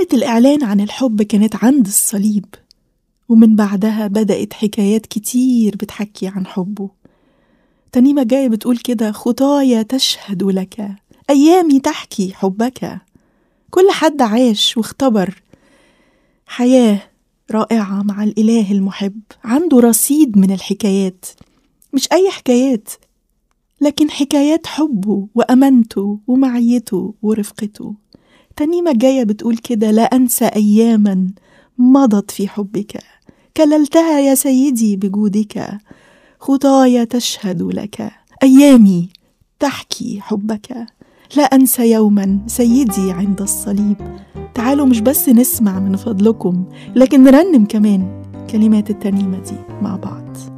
كلمة الإعلان عن الحب كانت عند الصليب ومن بعدها بدأت حكايات كتير بتحكي عن حبه تنيمة جاية بتقول كده خطايا تشهد لك أيامي تحكي حبك كل حد عاش واختبر حياة رائعة مع الإله المحب عنده رصيد من الحكايات مش أي حكايات لكن حكايات حبه وأمانته ومعيته ورفقته تنيمة جاية بتقول كده لا أنسى أياما مضت في حبك كللتها يا سيدي بجودك خطايا تشهد لك أيامي تحكي حبك لا أنسى يوما سيدي عند الصليب تعالوا مش بس نسمع من فضلكم لكن نرنم كمان كلمات الترنيمة دي مع بعض